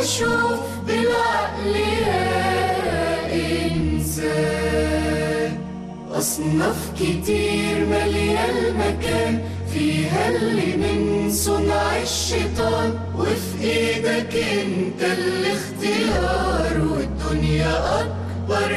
شوف بالعقل يا إنسان أصناف كتير مالية المكان فيها اللي من صنع الشيطان وفي ايدك انت الاختيار والدنيا أكبر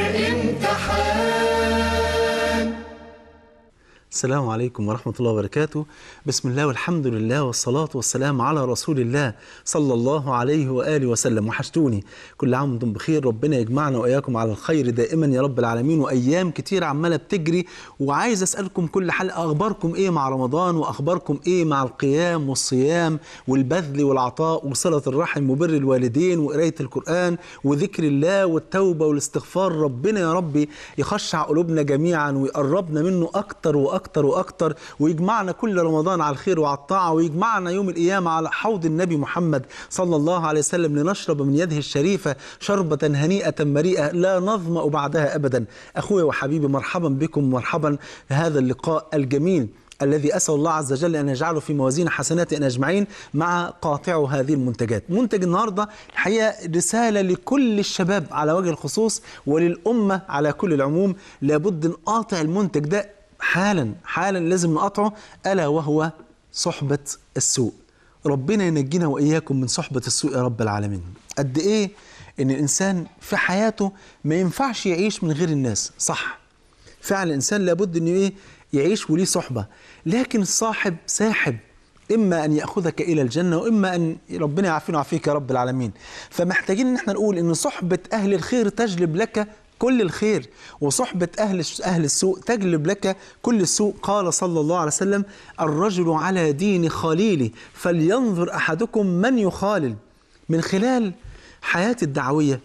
امتحان السلام عليكم ورحمة الله وبركاته بسم الله والحمد لله والصلاة والسلام على رسول الله صلى الله عليه وآله وسلم وحشتوني كل عام وانتم بخير ربنا يجمعنا وإياكم على الخير دائما يا رب العالمين وأيام كتير عمالة بتجري وعايز أسألكم كل حلقة أخباركم إيه مع رمضان وأخباركم إيه مع القيام والصيام والبذل والعطاء وصلة الرحم وبر الوالدين وقراية القرآن وذكر الله والتوبة والاستغفار ربنا يا رب يخشع قلوبنا جميعا ويقربنا منه أكتر وأكتر وأكتر ويجمعنا كل رمضان على الخير وعلى الطاعة ويجمعنا يوم القيامة على حوض النبي محمد صلى الله عليه وسلم لنشرب من يده الشريفة شربة هنيئة مريئة لا نظمأ بعدها أبدا أخويا وحبيبي مرحبا بكم مرحبا في هذا اللقاء الجميل الذي أسأل الله عز وجل أن يجعله في موازين حسناتنا أجمعين مع قاطع هذه المنتجات منتج النهاردة الحقيقة رسالة لكل الشباب على وجه الخصوص وللأمة على كل العموم لابد نقاطع المنتج ده حالا حالا لازم نقطعه ألا وهو صحبة السوء ربنا ينجينا وإياكم من صحبة السوء يا رب العالمين قد إيه إن الإنسان في حياته ما ينفعش يعيش من غير الناس صح فعلا الإنسان لابد إنه إيه يعيش وليه صحبة لكن الصاحب ساحب إما أن يأخذك إلى الجنة وإما أن ربنا يعافينا ويعافيك يا رب العالمين فمحتاجين إن احنا نقول إن صحبة أهل الخير تجلب لك كل الخير وصحبة أهل أهل السوء تجلب لك كل السوء قال صلى الله عليه وسلم الرجل على دين خليله فلينظر أحدكم من يخالل من خلال حياتي الدعوية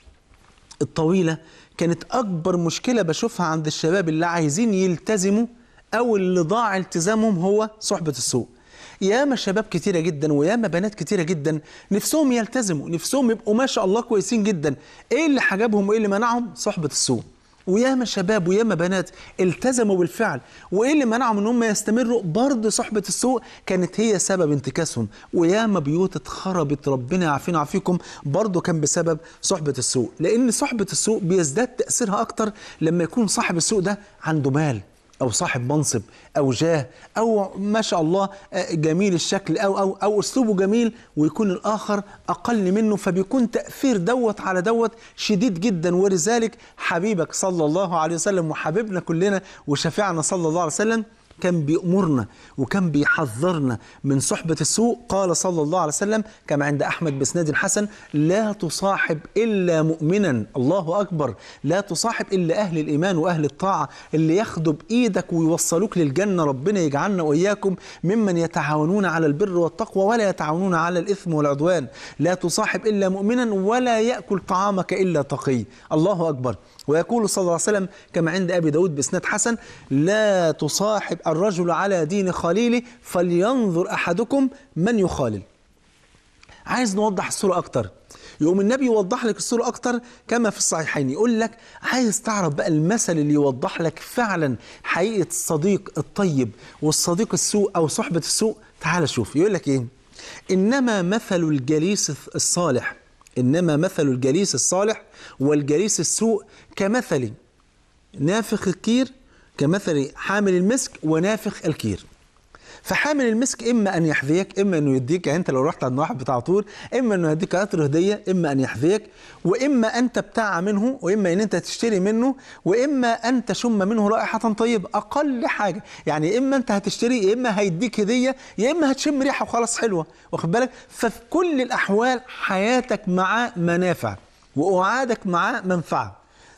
الطويلة كانت أكبر مشكلة بشوفها عند الشباب اللي عايزين يلتزموا أو اللي ضاع التزامهم هو صحبة السوء ياما شباب كتيرة جدا وياما بنات كتيرة جدا نفسهم يلتزموا نفسهم يبقوا ما شاء الله كويسين جدا ايه اللي حجبهم وايه اللي منعهم صحبة السوء وياما شباب وياما بنات التزموا بالفعل وايه اللي منعهم ان هم يستمروا برضه صحبه السوء كانت هي سبب انتكاسهم وياما بيوت اتخربت ربنا يعافينا ويعافيكم برضه كان بسبب صحبه السوء لان صحبه السوء بيزداد تاثيرها اكتر لما يكون صاحب السوء ده عنده مال او صاحب منصب او جاه او ما شاء الله جميل الشكل او او او اسلوبه جميل ويكون الاخر اقل منه فبيكون تاثير دوت على دوت شديد جدا ولذلك حبيبك صلى الله عليه وسلم وحبيبنا كلنا وشفيعنا صلى الله عليه وسلم كان بيأمرنا وكان بيحذرنا من صحبة السوء قال صلى الله عليه وسلم كما عند أحمد بسناد حسن لا تصاحب إلا مؤمنا الله أكبر لا تصاحب إلا أهل الإيمان وأهل الطاعة اللي ياخدوا بإيدك ويوصلوك للجنة ربنا يجعلنا وإياكم ممن يتعاونون على البر والتقوى ولا يتعاونون على الإثم والعدوان لا تصاحب إلا مؤمنا ولا يأكل طعامك إلا تقي الله أكبر ويقول صلى الله عليه وسلم كما عند أبي داود بإسناد حسن لا تصاحب الرجل على دين خليله فلينظر أحدكم من يخالل عايز نوضح الصورة أكتر يقوم النبي يوضح لك الصورة أكتر كما في الصحيحين يقول لك عايز تعرف بقى المثل اللي يوضح لك فعلا حقيقة الصديق الطيب والصديق السوء أو صحبة السوء تعال شوف يقول لك إيه إنما مثل الجليس الصالح إنما مثل الجليس الصالح والجليس السوء كمثل نافخ الكير كمثل حامل المسك ونافخ الكير فحامل المسك اما ان يحذيك اما انه يديك يعني انت لو رحت عند واحد بتاع طول اما انه يديك عطر هديه اما ان يحذيك واما انت بتاع منه واما ان انت تشتري منه واما ان تشم منه رائحه طيبه اقل حاجه يعني اما انت هتشتري يا اما هيديك هديه يا اما هتشم ريحه وخلاص حلوه واخد بالك ففي كل الاحوال حياتك معاه منافع وقعادك معاه منفعه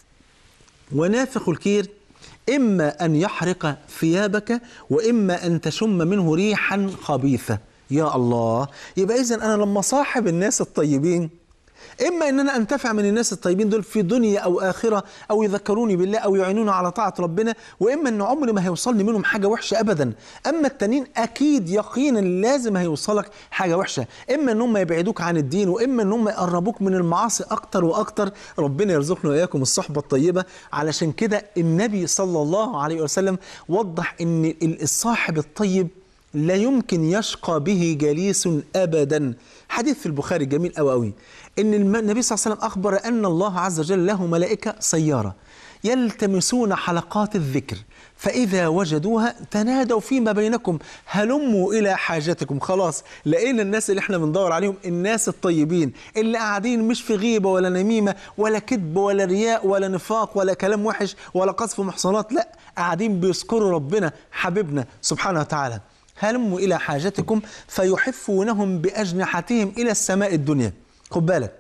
ونافخ الكير إما أن يحرق ثيابك وإما أن تشم منه ريحا خبيثة يا الله يبقى إذن أنا لما صاحب الناس الطيبين إما أن أنا أنتفع من الناس الطيبين دول في دنيا أو آخرة أو يذكروني بالله أو يعينوني على طاعة ربنا وإما أن عمري ما هيوصلني منهم حاجة وحشة أبدا أما التانيين أكيد يقينا لازم هيوصلك حاجة وحشة إما أن هم يبعدوك عن الدين وإما أن هم يقربوك من المعاصي أكتر وأكتر ربنا يرزقنا وإياكم الصحبة الطيبة علشان كده النبي صلى الله عليه وسلم وضح أن الصاحب الطيب لا يمكن يشقى به جليس ابدا حديث في البخاري جميل قوي قوي ان الم- النبي صلى الله عليه وسلم اخبر ان الله عز وجل له ملائكه سياره يلتمسون حلقات الذكر فإذا وجدوها تنادوا فيما بينكم هلموا إلى حاجتكم خلاص لقينا الناس اللي احنا بندور عليهم الناس الطيبين اللي قاعدين مش في غيبة ولا نميمة ولا كذب ولا رياء ولا نفاق ولا كلام وحش ولا قذف محصنات لا قاعدين بيذكروا ربنا حبيبنا سبحانه وتعالى هلموا إلى حاجتكم فيحفونهم بأجنحتهم إلى السماء الدنيا خد بالك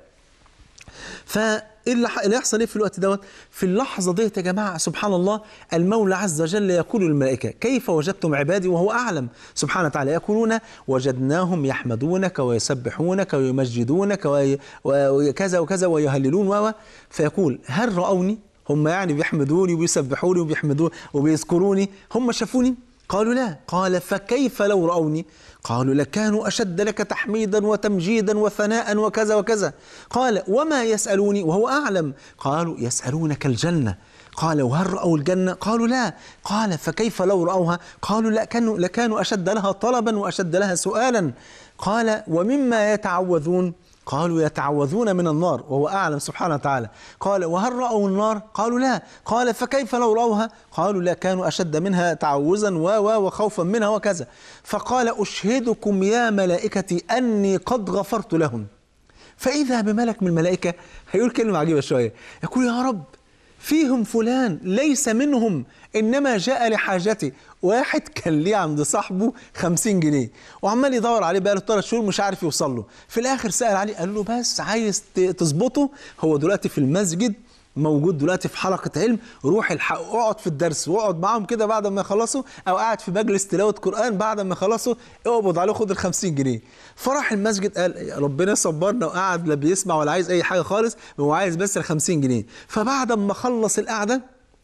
فايه اللي ح- اللي يحصل ايه في الوقت دوت في اللحظه ديت يا جماعه سبحان الله المولى عز وجل يقول للملائكه كيف وجدتم عبادي وهو اعلم سبحانه وتعالى يقولون وجدناهم يحمدونك ويسبحونك ويمجدونك وي- وكذا وكذا ويهللون و فيقول هل راوني هم يعني بيحمدوني وبيسبحوني وبيحمدوني وبيذكروني هم شافوني قالوا لا قال فكيف لو رأوني قالوا لكانوا أشد لك تحميدا وتمجيدا وثناء وكذا وكذا قال وما يسألوني وهو أعلم قالوا يسألونك الجنة قال وهل رأوا الجنة قالوا لا قال فكيف لو رأوها قالوا لا كانوا لكانوا أشد لها طلبا وأشد لها سؤالا قال ومما يتعوذون قالوا يتعوذون من النار وهو أعلم سبحانه وتعالى قال وهل رأوا النار قالوا لا قال فكيف لو رأوها قالوا لا كانوا أشد منها تعوزا و و وخوفا منها وكذا فقال أشهدكم يا ملائكتي أني قد غفرت لهم فإذا بملك من الملائكة هيقول كلمة عجيبة شوية يقول يا رب فيهم فلان ليس منهم إنما جاء لحاجتي واحد كان ليه عند صاحبه خمسين جنيه وعمال يدور عليه بقاله ثلاث شهور مش عارف يوصل له في الآخر سأل عليه قال له بس عايز ت- تظبطه هو دلوقتي في المسجد موجود دلوقتي في حلقة علم روح الحق اقعد في الدرس واقعد معاهم كده بعد ما يخلصوا او قاعد في مجلس تلاوة قرآن بعد ما يخلصوا اقبض عليه خد ال 50 جنيه فراح المسجد قال ربنا صبرنا وقعد لا بيسمع ولا عايز اي حاجة خالص هو عايز بس ال 50 جنيه فبعد ما خلص القعدة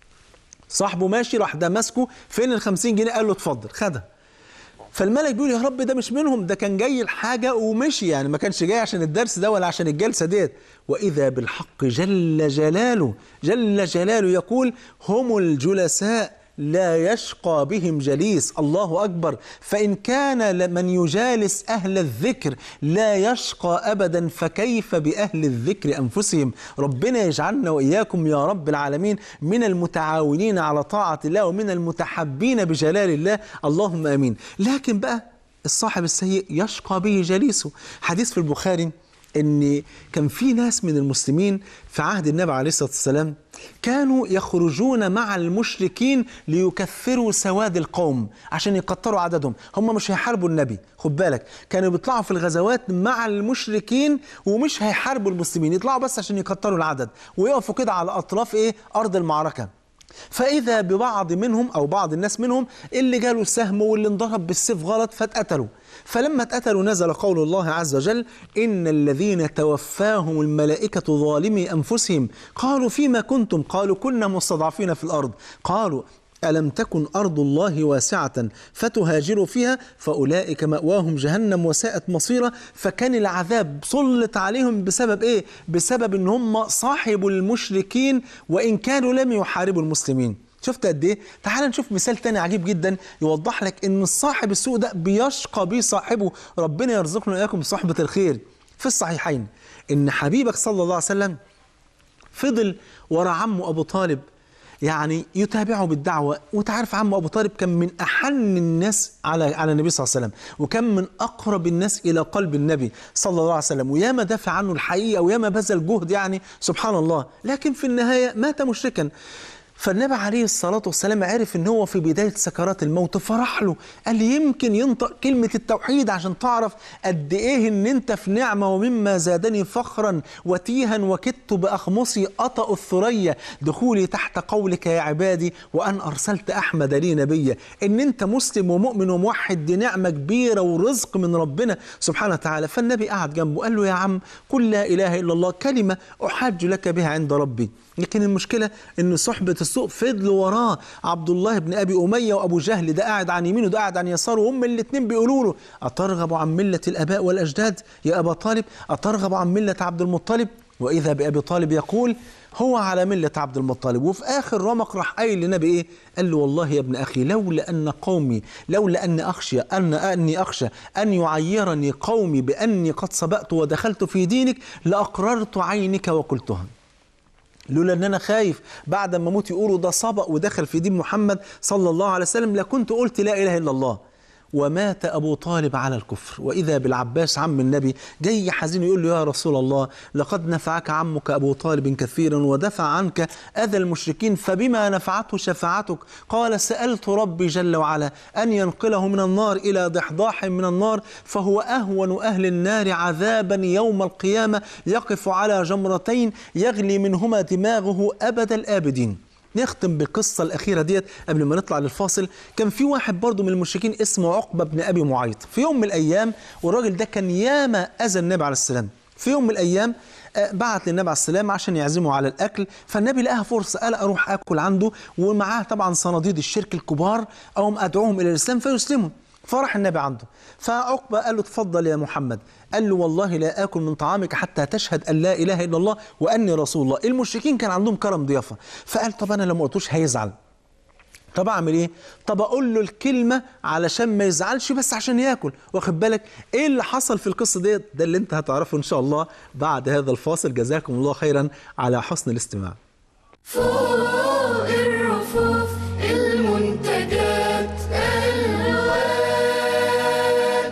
صاحبه ماشي راح ده ماسكه فين ال 50 جنيه قال له اتفضل خدها فالملك بيقول يا رب ده مش منهم ده كان جاي الحاجة ومشي يعني ما كانش جاي عشان الدرس ده ولا عشان الجلسة ديت وإذا بالحق جل جلاله جل جلاله يقول هم الجلساء لا يشقى بهم جليس الله أكبر فإن كان من يجالس أهل الذكر لا يشقى أبدا فكيف بأهل الذكر أنفسهم ربنا يجعلنا وإياكم يا رب العالمين من المتعاونين على طاعة الله ومن المتحبين بجلال الله اللهم آمين لكن بقى الصاحب السيء يشقى به جليسه حديث في البخاري ان كان في ناس من المسلمين في عهد النبي عليه الصلاه والسلام كانوا يخرجون مع المشركين ليكثروا سواد القوم عشان يكتروا عددهم هم مش هيحاربوا النبي خد بالك كانوا بيطلعوا في الغزوات مع المشركين ومش هيحاربوا المسلمين يطلعوا بس عشان يكتروا العدد ويقفوا كده على اطراف ايه ارض المعركه فإذا ببعض منهم أو بعض الناس منهم اللي جاله سهم واللي انضرب بالسيف غلط فاتقتلوا فلما اتقتلوا نزل قول الله عز وجل إن الذين توفاهم الملائكة ظالمي أنفسهم قالوا فيما كنتم قالوا كنا مستضعفين في الأرض قالوا ألم تكن أرض الله واسعة فتهاجروا فيها فأولئك مأواهم جهنم وساءت مصيرا فكان العذاب سلط عليهم بسبب إيه؟ بسبب إن هم صاحبوا المشركين وإن كانوا لم يحاربوا المسلمين شفت قد ايه؟ تعال نشوف مثال تاني عجيب جدا يوضح لك ان الصاحب السوء ده بيشقى بيه صاحبه ربنا يرزقنا واياكم صحبة الخير في الصحيحين ان حبيبك صلى الله عليه وسلم فضل ورا عمه ابو طالب يعني يتابعه بالدعوة وتعرف عمه أبو طالب كان من أحن الناس على على النبي صلى الله عليه وسلم وكان من أقرب الناس إلى قلب النبي صلى الله عليه وسلم وياما دافع عنه الحقيقة وياما بذل جهد يعني سبحان الله لكن في النهاية مات مشركا فالنبي عليه الصلاة والسلام عرف ان هو في بداية سكرات الموت فرح له قال لي يمكن ينطق كلمة التوحيد عشان تعرف قد ايه ان انت في نعمة ومما زادني فخرا وتيها وكدت بأخمصي أطأ الثريا دخولي تحت قولك يا عبادي وأن أرسلت أحمد لي نبيا ان انت مسلم ومؤمن وموحد دي نعمة كبيرة ورزق من ربنا سبحانه وتعالى فالنبي قعد جنبه قال له يا عم قل لا إله إلا الله كلمة أحاج لك بها عند ربي لكن المشكلة ان صحبة السوء فضلوا وراه عبد الله بن ابي امية وابو جهل ده قاعد عن يمينه وده قاعد عن يساره وهم الاثنين بيقولوا له اترغب عن ملة الاباء والاجداد يا ابا طالب اترغب عن ملة عبد المطلب واذا بابي طالب يقول هو على مله عبد المطلب وفي اخر رمق راح قايل للنبي ايه قال له والله يا ابن اخي لولا ان قومي لولا اني اخشى ان اني اخشى ان يعيرني قومي باني قد سبقت ودخلت في دينك لاقررت عينك وقلتها لولا ان انا خايف بعد ما اموت يقولوا ده سبق ودخل في دين محمد صلى الله عليه وسلم لكنت قلت لا اله الا الله ومات ابو طالب على الكفر واذا بالعباس عم النبي جاي حزين يقول له يا رسول الله لقد نفعك عمك ابو طالب كثيرا ودفع عنك اذى المشركين فبما نفعته شفاعتك قال سالت ربي جل وعلا ان ينقله من النار الى ضحضاح من النار فهو اهون اهل النار عذابا يوم القيامه يقف على جمرتين يغلي منهما دماغه ابد الابدين نختم بالقصة الأخيرة ديت قبل ما نطلع للفاصل كان في واحد برضه من المشركين اسمه عقبة بن أبي معيط في يوم من الأيام والراجل ده كان ياما أذى النبي عليه السلام في يوم من الأيام آه، بعت للنبي عليه السلام عشان يعزمه على الأكل فالنبي لقاها فرصة قال أروح أكل عنده ومعاه طبعا صناديد الشرك الكبار أو أدعوهم إلى الإسلام فيسلموا فراح النبي عنده فعقبة قال له تفضل يا محمد قال له والله لا آكل من طعامك حتى تشهد أن لا إله إلا الله وأني رسول الله المشركين كان عندهم كرم ضيافة فقال طب أنا لو ما قلتوش هيزعل طب اعمل ايه؟ طب اقول له الكلمه علشان ما يزعلش بس عشان ياكل، واخد بالك؟ ايه اللي حصل في القصه ديت؟ ده اللي انت هتعرفه ان شاء الله بعد هذا الفاصل، جزاكم الله خيرا على حسن الاستماع. فوق الرفوف المنتجات ألوان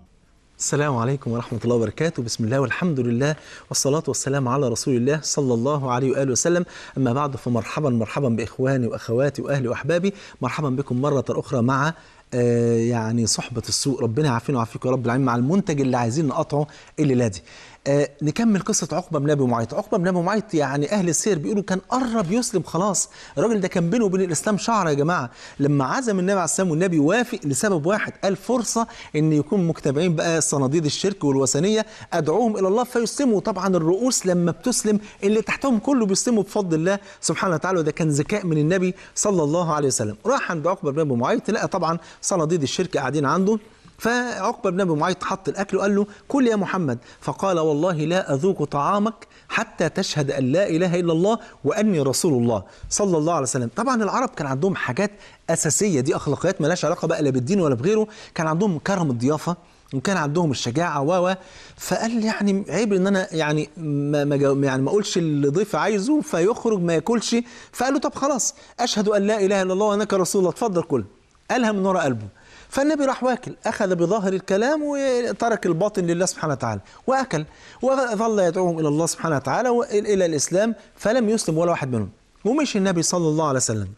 السلام عليكم ورحمة الله وبركاته بسم الله والحمد لله والصلاة والسلام على رسول الله صلى الله عليه وآله وسلم أما بعد فمرحبا مرحبا بإخواني وأخواتي وأهلي وأحبابي مرحبا بكم مرة أخرى مع آه يعني صحبة السوق ربنا يعافينا ويعافيكم يا رب العالمين مع المنتج اللي عايزين نقطعه الليلة دي آه نكمل قصة عقبة بن أبي معيط عقبة بن أبي معيط يعني أهل السير بيقولوا كان قرب يسلم خلاص الراجل ده كان بينه وبين الإسلام شعر يا جماعة لما عزم النبي عليه السلام والنبي وافق لسبب واحد قال فرصة إن يكون مجتمعين بقى صناديد الشرك والوثنية أدعوهم إلى الله فيسلموا طبعا الرؤوس لما بتسلم اللي تحتهم كله بيسلموا بفضل الله سبحانه وتعالى وده كان ذكاء من النبي صلى الله عليه وسلم راح عند عقبة بن أبي معيط لقى طبعا صناديد الشرك قاعدين عنده فعقبة بن أبي معيط حط الأكل وقال له كل يا محمد فقال والله لا أذوق طعامك حتى تشهد أن لا إله إلا الله وأني رسول الله صلى الله عليه وسلم طبعا العرب كان عندهم حاجات أساسية دي أخلاقيات مالهاش علاقة بقى لا بالدين ولا بغيره كان عندهم كرم الضيافة وكان عندهم الشجاعة و و فقال يعني عيب ان انا يعني ما ما جاو- يعني ما اقولش اللي ضيف عايزه فيخرج ما ياكلش فقال له طب خلاص اشهد ان لا اله الا الله وانك رسول الله اتفضل كل قالها من وراء قلبه فالنبي راح واكل اخذ بظاهر الكلام وترك الباطن لله سبحانه وتعالى واكل وظل يدعوهم الى الله سبحانه وتعالى والى الاسلام فلم يسلم ولا واحد منهم ومشي النبي صلى الله عليه وسلم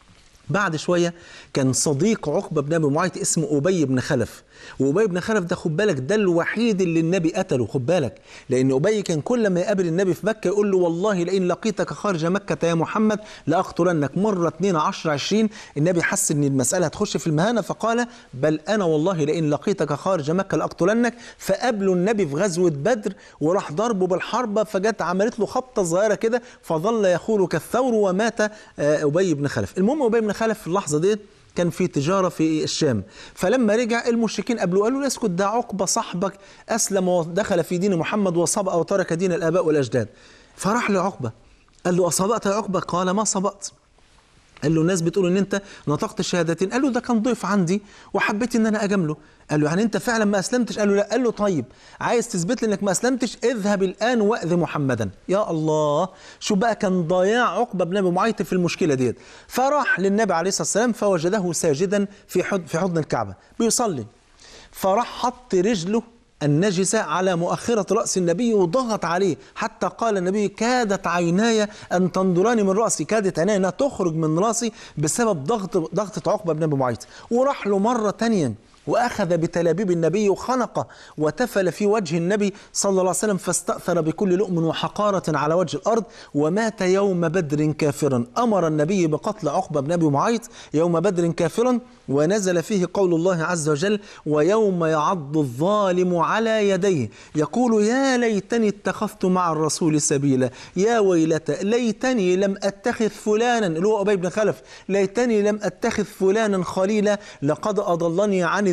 بعد شوية كان صديق عقبة بن أبي معيط اسمه أبي بن خلف وأبي بن خلف ده خد بالك ده الوحيد اللي النبي قتله خد بالك لأن أبي كان كل ما يقابل النبي في مكة يقول له والله لئن لقيتك خارج مكة يا محمد لأقتلنك مرة 2 10 20 النبي حس إن المسألة هتخش في المهانة فقال بل أنا والله لئن لقيتك خارج مكة لأقتلنك فقابله النبي في غزوة بدر وراح ضربه بالحربة فجت عملت له خبطة صغيرة كده فظل يخور كالثور ومات آه، أبي بن خلف المهم أبي بن خلف في اللحظة ديت كان في تجارة في الشام فلما رجع المشركين قبله قالوا له اسكت ده عقبة صاحبك أسلم ودخل في دين محمد وصبأ وترك دين الآباء والأجداد فراح لعقبة قال له أصبأت يا عقبة قال ما صبأت قال له الناس بتقول ان انت نطقت الشهادتين قال له ده كان ضيف عندي وحبيت ان انا اجامله قال له يعني انت فعلا ما اسلمتش قال له لا قال له طيب عايز تثبت لي انك ما اسلمتش اذهب الان واذ محمدا يا الله شو بقى كان ضياع عقبه بن ابي معيط في المشكله ديت فراح للنبي عليه الصلاه والسلام فوجده ساجدا في حضن في حضن الكعبه بيصلي فراح حط رجله النجسة على مؤخرة رأس النبي وضغط عليه حتى قال النبي كادت عيناي أن تنظران من رأسي كادت عيناي أنها تخرج من رأسي بسبب ضغط ضغطة عقبة بن أبي معيط وراح له مرة تانية وأخذ بتلابيب النبي وخنقه وتفل في وجه النبي صلى الله عليه وسلم فاستأثر بكل لؤم وحقارة على وجه الأرض ومات يوم بدر كافرا أمر النبي بقتل عقبة بن أبي معيط يوم بدر كافرا ونزل فيه قول الله عز وجل ويوم يعض الظالم على يديه يقول يا ليتني اتخذت مع الرسول سبيلا يا ويلتى ليتني لم اتخذ فلانا اللي هو ابي بن خلف ليتني لم اتخذ فلانا خليلا لقد اضلني عن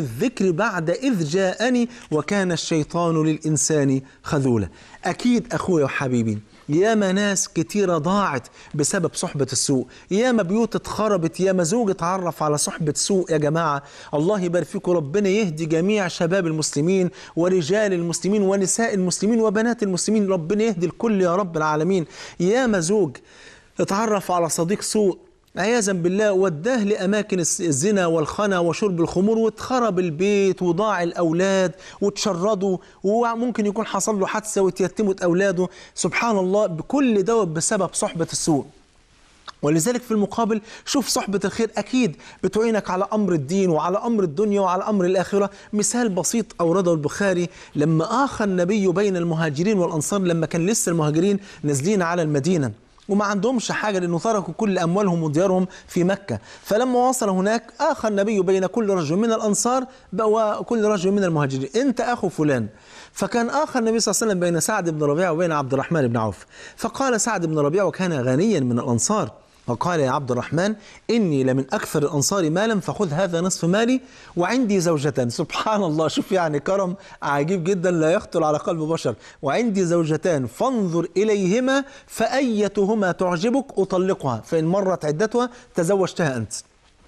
الذكر بعد إذ جاءني وكان الشيطان للإنسان خذولا أكيد أخويا وحبيبي ياما ناس كتيرة ضاعت بسبب صحبة السوء ياما بيوت اتخربت ياما زوج اتعرف على صحبة سوء يا جماعة الله يبارك فيكم ربنا يهدي جميع شباب المسلمين ورجال المسلمين ونساء المسلمين وبنات المسلمين ربنا يهدي الكل يا رب العالمين ياما زوج اتعرف على صديق سوء عياذا بالله وداه لاماكن الس- الزنا والخنا وشرب الخمور واتخرب البيت وضاع الاولاد وتشردوا وممكن يكون حصل له حادثه وتيتمت اولاده سبحان الله بكل دوت بسبب صحبه السوء ولذلك في المقابل شوف صحبة الخير أكيد بتعينك على أمر الدين وعلى أمر الدنيا وعلى أمر الآخرة مثال بسيط أورده البخاري لما آخى النبي بين المهاجرين والأنصار لما كان لسه المهاجرين نازلين على المدينة وما عندهمش حاجة لأنه تركوا كل أموالهم وديارهم في مكة فلما وصل هناك آخى النبي بين كل رجل من الأنصار وكل رجل من المهاجرين أنت أخو فلان فكان آخى النبي صلى الله عليه وسلم بين سعد بن ربيعة وبين عبد الرحمن بن عوف فقال سعد بن ربيعة وكان غنيا من الأنصار وقال يا عبد الرحمن إني لمن أكثر الأنصار مالا فخذ هذا نصف مالي وعندي زوجتان سبحان الله شوف يعني كرم عجيب جدا لا يخطر على قلب بشر وعندي زوجتان فانظر إليهما فأيتهما تعجبك أطلقها فإن مرت عدتها تزوجتها أنت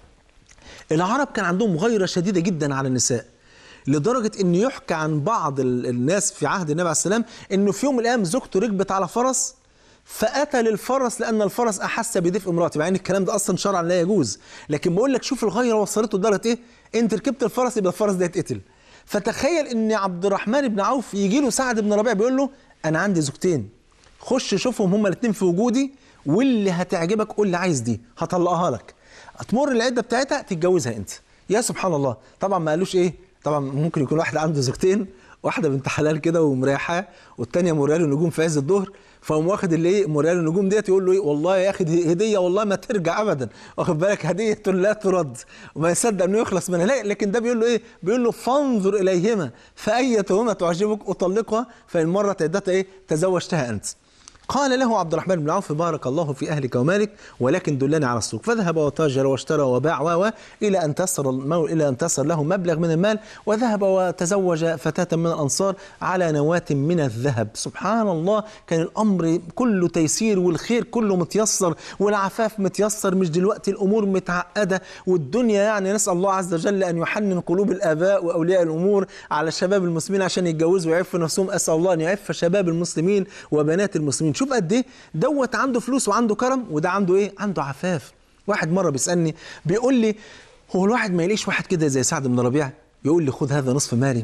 العرب كان عندهم غيرة شديدة جدا على النساء لدرجة أن يحكى عن بعض ال- الناس في عهد النبي عليه السلام أنه في يوم من الأيام زوجته ركبت على فرس فأتى للفرس لأن الفرس أحس بدفء امرأته مع أن الكلام ده أصلا شرعا لا يجوز لكن بقول لك شوف الغيرة وصلته لدرجة إيه أنت ركبت الفرس يبقى الفرس ده يتقتل فتخيل أن عبد الرحمن بن عوف يجي له سعد بن ربيع بيقول له أنا عندي زوجتين خش شوفهم هما الاثنين في وجودي واللي هتعجبك قول لي عايز دي هطلقها لك تمر العده بتاعتها تتجوزها انت يا سبحان الله طبعا ما قالوش ايه طبعا ممكن يكون واحد عنده زوجتين واحده بنت حلال كده ومريحاه والتانيه مرياله النجوم في عز الظهر فقوم واخد اللي ايه مرياله النجوم ديت يقول له ايه والله يا اخي دي هديه والله ما ترجع ابدا واخد بالك هديه لا ترد وما يصدق انه يخلص منها لا لكن ده بيقول له ايه بيقول له فانظر اليهما فايتهما تعجبك اطلقها فان مرت عدتها ايه تزوجتها انت قال له عبد الرحمن بن عوف بارك الله في أهلك ومالك ولكن دلني على السوق فذهب وتاجر واشترى وباع و و إلى أن تسر المو... إلى أن تسر له مبلغ من المال وذهب وتزوج فتاة من الأنصار على نواة من الذهب سبحان الله كان الأمر كله تيسير والخير كله متيسر والعفاف متيسر مش دلوقتي الأمور متعقدة والدنيا يعني نسأل الله عز وجل أن يحنن قلوب الآباء وأولياء الأمور على شباب المسلمين عشان يتجوزوا ويعفوا نفسهم أسأل الله أن يعف شباب المسلمين وبنات المسلمين شوف قد ايه دوت عنده فلوس وعنده كرم وده عنده ايه عنده عفاف واحد مره بيسالني بيقول لي هو الواحد ما يلاقيش واحد كده زي سعد بن ربيعه يقول لي خد هذا نصف مالي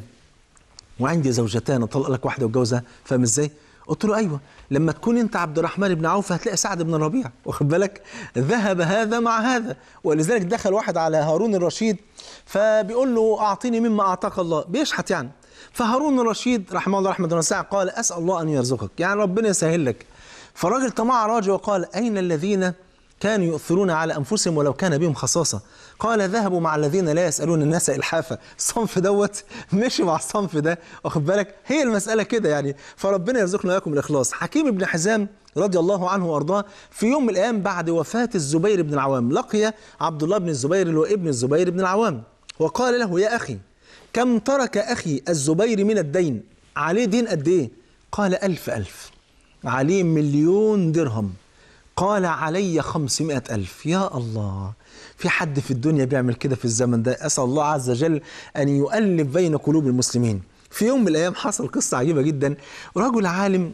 وعندي زوجتان اطلق لك واحده واتجوزها فاهم ازاي قلت له ايوه لما تكون انت عبد الرحمن بن عوف هتلاقي سعد بن ربيعه واخد بالك ذهب هذا مع هذا ولذلك دخل واحد على هارون الرشيد فبيقول له اعطيني مما اعطاك الله بيشحت يعني فهارون الرشيد رحمه الله رحمه واسعه قال اسال الله ان يرزقك يعني ربنا يسهل لك فالراجل طمع راجع وقال اين الذين كانوا يؤثرون على انفسهم ولو كان بهم خصاصه قال ذهبوا مع الذين لا يسالون الناس الحافه الصنف دوت مشي مع الصنف ده واخد بالك هي المساله كده يعني فربنا يرزقنا واياكم الاخلاص حكيم بن حزام رضي الله عنه وارضاه في يوم من الايام بعد وفاه الزبير بن العوام لقي عبد الله بن الزبير اللي هو ابن الزبير بن العوام وقال له يا اخي كم ترك اخي الزبير من الدين عليه دين قد ايه قال ألف ألف عليه مليون درهم قال علي خمسمائة ألف يا الله في حد في الدنيا بيعمل كده في الزمن ده أسأل الله عز وجل أن يؤلف بين قلوب المسلمين في يوم من الأيام حصل قصة عجيبة جدا رجل عالم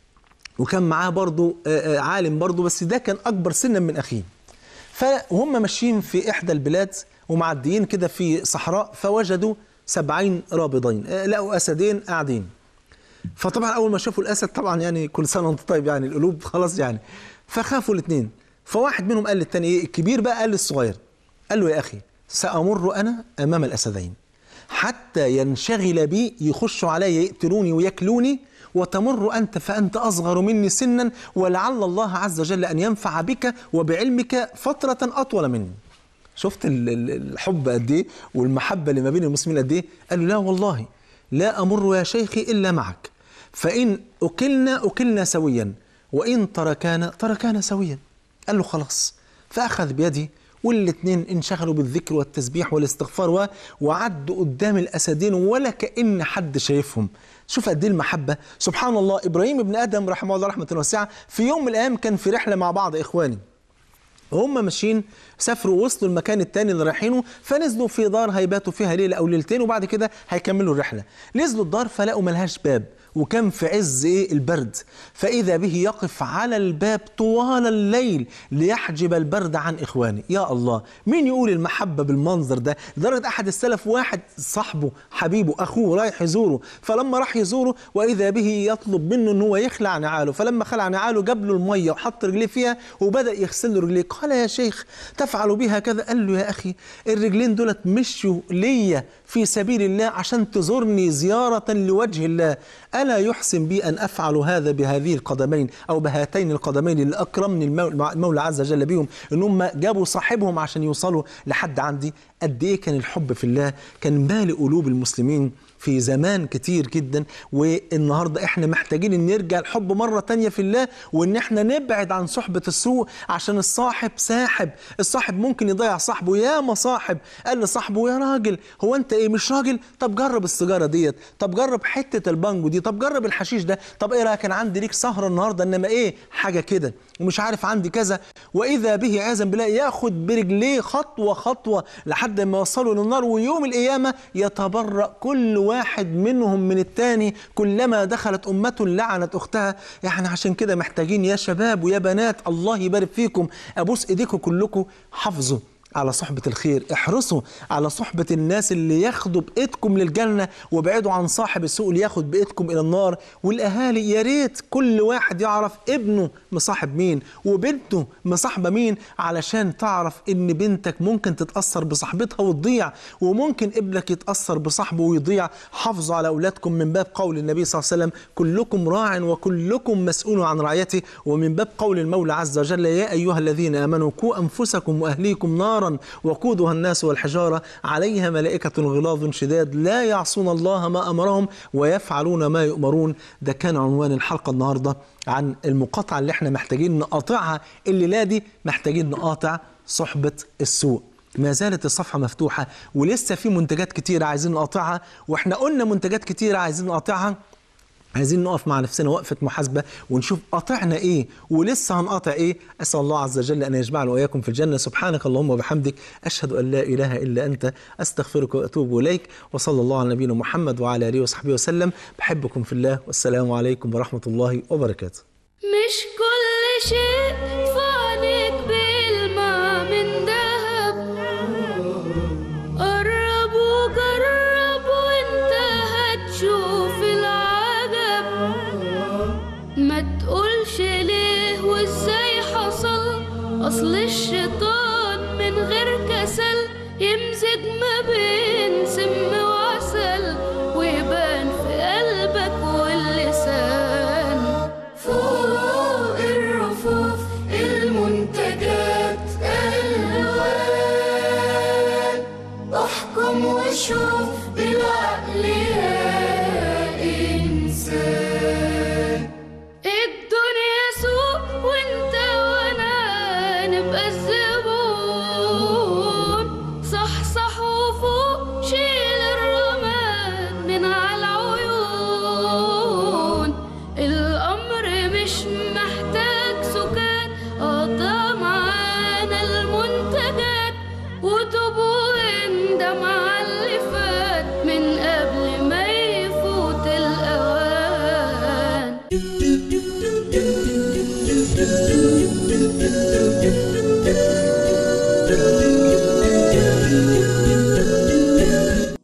وكان معاه برضه آه، آه، عالم برضه بس ده كان أكبر سنا من أخيه فهم ماشيين في إحدى البلاد ومعديين كده في صحراء فوجدوا سبعين رابضين آه، لقوا أسدين قاعدين فطبعا اول ما شافوا الاسد طبعا يعني كل سنه وانت طيب يعني القلوب خلاص يعني فخافوا الاثنين فواحد منهم قال للثاني ايه الكبير بقى قال للصغير قال له يا اخي سامر انا امام الاسدين حتى ينشغل بي يخشوا علي يقتلوني ويكلوني وتمر انت فانت اصغر مني سنا ولعل الله عز وجل ان ينفع بك وبعلمك فتره اطول مني شفت ال- ال- الحب قد ايه والمحبه اللي ما بين المسلمين قد ايه قال له لا والله لا امر يا شيخي الا معك فان اكلنا اكلنا سويا وان تركانا تركانا سويا قال له خلاص فاخذ بيدي والاتنين انشغلوا بالذكر والتسبيح والاستغفار و... وعدوا قدام الاسدين ولا كأن حد شايفهم شوف قد ايه المحبه سبحان الله ابراهيم ابن ادم رحمه الله رحمه واسعه في يوم من الايام كان في رحله مع بعض اخواني وهم ماشيين سافروا وصلوا المكان التاني اللي رايحينه فنزلوا في دار هيباتوا فيها ليله او ليلتين وبعد كده هيكملوا الرحله نزلوا الدار فلقوا ملهاش باب وكان في عز ايه البرد فاذا به يقف على الباب طوال الليل ليحجب البرد عن اخوانه يا الله مين يقول المحبه بالمنظر ده لدرجه احد السلف واحد صاحبه حبيبه اخوه رايح يزوره فلما راح يزوره واذا به يطلب منه ان هو يخلع نعاله فلما خلع نعاله جاب له الميه وحط رجليه فيها وبدا يغسل له رجليه قال يا شيخ تفعل بها كذا قال له يا اخي الرجلين دولت مشوا ليا في سبيل الله عشان تزورني زياره لوجه الله الا يحسن بي ان افعل هذا بهذه القدمين او بهاتين القدمين اللي اكرمني المولى المولى عز وجل بيهم ان هم جابوا صاحبهم عشان يوصلوا لحد عندي قد ايه كان الحب في الله كان مالي قلوب المسلمين في زمان كتير جدا والنهارده احنا محتاجين ان نرجع الحب مره تانية في الله وان احنا نبعد عن صحبه السوء عشان الصاحب ساحب الصاحب ممكن يضيع صاحبه يا مصاحب قال لصاحبه يا راجل هو انت ايه مش راجل طب جرب السيجاره ديت طب جرب حته البانجو دي طب جرب الحشيش ده طب ايه رايك كان عندي ليك سهره النهارده انما ايه حاجه كده ومش عارف عندي كذا واذا به عياذا بالله ياخد برجليه خطوه خطوه لحد ما يوصلوا للنار ويوم القيامه يتبرأ كل واحد منهم من التاني كلما دخلت امه لعنت اختها يعني عشان كده محتاجين يا شباب ويا بنات الله يبارك فيكم ابوس ايديكم كلكم حافظوا على صحبة الخير احرصوا على صحبة الناس اللي ياخدوا بإيدكم للجنة وابعدوا عن صاحب السوء اللي ياخد بإيدكم إلى النار والأهالي يا ريت كل واحد يعرف ابنه مصاحب مين وبنته مصاحبة مين علشان تعرف إن بنتك ممكن تتأثر بصاحبتها وتضيع وممكن ابنك يتأثر بصاحبه ويضيع حافظوا على أولادكم من باب قول النبي صلى الله عليه وسلم كلكم راع وكلكم مسؤول عن رعيته ومن باب قول المولى عز وجل يا أيها الذين آمنوا قوا أنفسكم وأهليكم نارا وقودها الناس والحجارة عليها ملائكة غلاظ شداد لا يعصون الله ما أمرهم ويفعلون ما يؤمرون ده كان عنوان الحلقة النهاردة عن المقاطعة اللي احنا محتاجين نقاطعها الليلة دي محتاجين نقاطع صحبة السوء ما زالت الصفحة مفتوحة ولسه في منتجات كتيرة عايزين نقاطعها واحنا قلنا منتجات كتيرة عايزين نقاطعها عايزين نقف مع نفسنا وقفة محاسبة ونشوف قطعنا ايه ولسه هنقطع ايه اسال الله عز وجل ان يجمعنا واياكم في الجنه سبحانك اللهم وبحمدك اشهد ان لا اله الا انت استغفرك واتوب اليك وصلى الله على نبينا محمد وعلى اله وصحبه وسلم بحبكم في الله والسلام عليكم ورحمه الله وبركاته مش كل شيء فانك بيلمع من ذهب قرب وجرب وانت هتشوف العجب ما تقولش ليه وازاي حصل اصل الشيطان